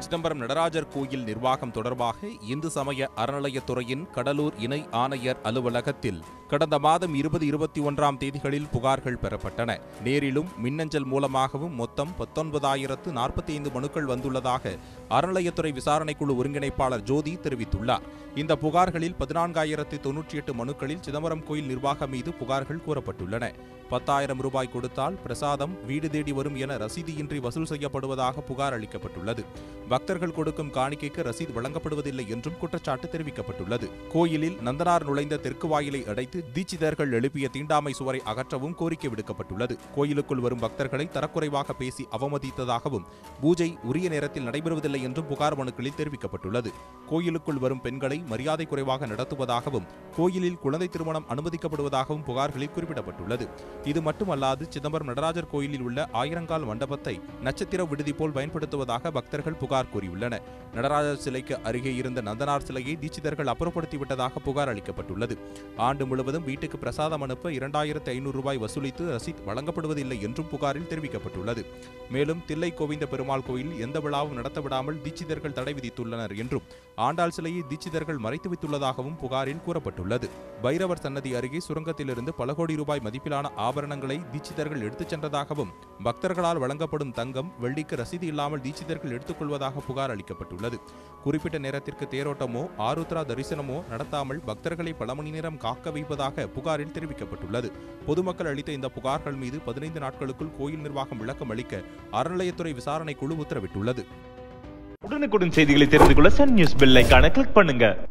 சிதம்பரம் நடராஜர் கோயில் நிர்வாகம் தொடர்பாக இந்து சமய அறநிலையத்துறையின் கடலூர் இணை ஆணையர் அலுவலகத்தில் கடந்த மாதம் இருபது இருபத்தி ஒன்றாம் தேதிகளில் புகார்கள் பெறப்பட்டன நேரிலும் மின்னஞ்சல் மூலமாகவும் மொத்தம் பத்தொன்பதாயிரத்து நாற்பத்தி ஐந்து மனுக்கள் வந்துள்ளதாக அறநிலையத்துறை விசாரணைக்குழு ஒருங்கிணைப்பாளர் ஜோதி தெரிவித்துள்ளார் இந்த புகார்களில் பதினான்காயிரத்து தொன்னூற்றி எட்டு மனுக்களில் சிதம்பரம் கோயில் நிர்வாகம் மீது புகார்கள் கூறப்பட்டுள்ளன பத்தாயிரம் ரூபாய் கொடுத்தால் பிரசாதம் வீடு தேடி வரும் என ரசீதியின்றி வசூல் செய்யப்படுவதாக புகார் அளிக்கப்பட்டுள்ளது பக்தர்கள் கொடுக்கும் காணிக்கைக்கு ரசீது வழங்கப்படுவதில்லை என்றும் குற்றச்சாட்டு தெரிவிக்கப்பட்டுள்ளது கோயிலில் நந்தனார் நுழைந்த தெற்கு வாயிலை அடைத்து தீட்சிதர்கள் எழுப்பிய தீண்டாமை சுவரை அகற்றவும் கோரிக்கை விடுக்கப்பட்டுள்ளது கோயிலுக்குள் வரும் பக்தர்களை தரக்குறைவாக பேசி அவமதித்ததாகவும் பூஜை உரிய நேரத்தில் நடைபெறுவதில்லை என்றும் புகார் மனுக்களில் தெரிவிக்கப்பட்டுள்ளது கோயிலுக்குள் வரும் பெண்களை மரியாதை குறைவாக நடத்துவதாகவும் கோயிலில் குழந்தை திருமணம் அனுமதிக்கப்படுவதாகவும் புகார்களில் குறிப்பிடப்பட்டுள்ளது இது மட்டுமல்லாது சிதம்பரம் நடராஜர் கோயிலில் உள்ள ஆயிரங்கால் மண்டபத்தை நட்சத்திர விடுதி போல் பயன்படுத்துவதாக பக்தர்கள் புகார் கூறியுள்ளனர் நடராஜர் சிலைக்கு அருகே இருந்த நந்தனார் சிலையை தீட்சிதர்கள் அப்புறப்படுத்திவிட்டதாக புகார் அளிக்கப்பட்டுள்ளது ஆண்டு முழுவதும் வீட்டுக்கு பிரசாதம் அனுப்ப இரண்டாயிரத்து ஐநூறு ரூபாய் வசூலித்து ரசீத் வழங்கப்படுவதில்லை என்றும் புகாரில் தெரிவிக்கப்பட்டுள்ளது மேலும் தில்லை கோவிந்த பெருமாள் கோயில் எந்த விழாவும் நடத்த விடாமல் தீட்சிதர்கள் தடை விதித்துள்ளனர் என்றும் ஆண்டாள் சிலையை தீட்சிதர்கள் மறைத்து வைத்துள்ளதாகவும் புகாரில் கூறப்பட்டுள்ளது பைரவர் சன்னதி அருகே சுரங்கத்திலிருந்து பல கோடி ரூபாய் மதிப்பிலான ஆபரணங்களை தீட்சிதர்கள் எடுத்துச் சென்றதாகவும் பக்தர்களால் வழங்கப்படும் தங்கம் வெள்ளிக்கு ரசீது இல்லாமல் தீட்சிதர்கள் எடுத்துக்கொள்வதாக புகார் அளிக்கப்பட்டுள்ளது குறிப்பிட்ட நேரத்திற்கு தேரோட்டமோ ஆருத்ரா தரிசனமோ நடத்தாமல் பக்தர்களை பல மணி நேரம் காக்க வைப்பதாக புகாரில் தெரிவிக்கப்பட்டுள்ளது பொதுமக்கள் அளித்த இந்த புகார்கள் மீது பதினைந்து நாட்களுக்குள் கோயில் நிர்வாகம் விளக்கம் அளிக்க அறநிலையத்துறை விசாரணை குழு உத்தரவிட்டுள்ளது உடனுக்குடன் செய்திகளை தெரிந்து கொள்ள சன் நியூஸ் பெல் ஐகானை கிளிக் பண்ணுங்க